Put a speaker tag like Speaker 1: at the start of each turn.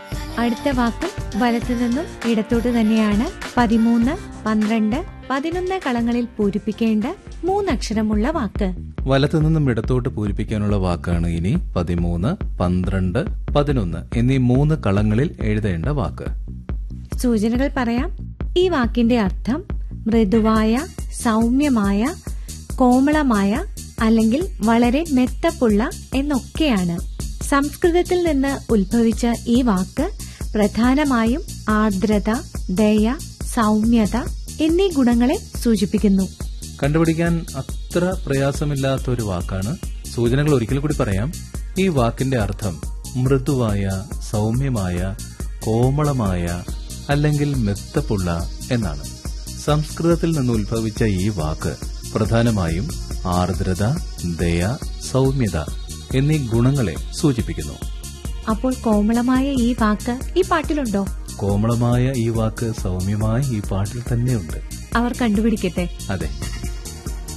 Speaker 1: അടുത്ത വാക്കും വലത്തു നിന്നും ഇടത്തോട്ട് തന്നെയാണ് പതിമൂന്ന് പന്ത്രണ്ട് പതിനൊന്ന് കളങ്ങളിൽ പൂരിപ്പിക്കേണ്ട മൂന്നക്ഷരമുള്ള വാക്ക്
Speaker 2: വലത്തു നിന്നും ഇടത്തോട്ട് പൂരിപ്പിക്കാനുള്ള വാക്കാണ് ഇനി പതിമൂന്ന് പന്ത്രണ്ട് പതിനൊന്ന് എന്നീ മൂന്ന് കളങ്ങളിൽ എഴുതേണ്ട വാക്ക്
Speaker 1: സൂചനകൾ പറയാം ഈ വാക്കിന്റെ അർത്ഥം മൃദുവായ സൗമ്യമായ കോമളമായ അല്ലെങ്കിൽ വളരെ മെത്തപ്പുള്ള എന്നൊക്കെയാണ് സംസ്കൃതത്തിൽ നിന്ന് ഉത്ഭവിച്ച ഈ വാക്ക് പ്രധാനമായും ആർദ്രത ദയ സൗമ്യത എന്നീ ഗുണങ്ങളെ സൂചിപ്പിക്കുന്നു
Speaker 2: കണ്ടുപിടിക്കാൻ അത്ര പ്രയാസമില്ലാത്ത ഒരു വാക്കാണ് സൂചനകൾ ഒരിക്കൽ കൂടി പറയാം ഈ വാക്കിന്റെ അർത്ഥം മൃദുവായ സൗമ്യമായ കോമളമായ അല്ലെങ്കിൽ മെത്തപ്പുള്ള എന്നാണ് സംസ്കൃതത്തിൽ നിന്ന് ഉത്ഭവിച്ച ഈ വാക്ക് പ്രധാനമായും ആർദ്രത ദയ സൗമ്യത എന്നീ ഗുണങ്ങളെ സൂചിപ്പിക്കുന്നു
Speaker 1: അപ്പോൾ കോമളമായ ഈ വാക്ക് ഈ പാട്ടിലുണ്ടോ
Speaker 2: കോമളമായ ഈ വാക്ക് സൗമ്യമായ ഈ പാട്ടിൽ തന്നെയുണ്ട്
Speaker 1: അവർ കണ്ടുപിടിക്കട്ടെ
Speaker 2: അതെ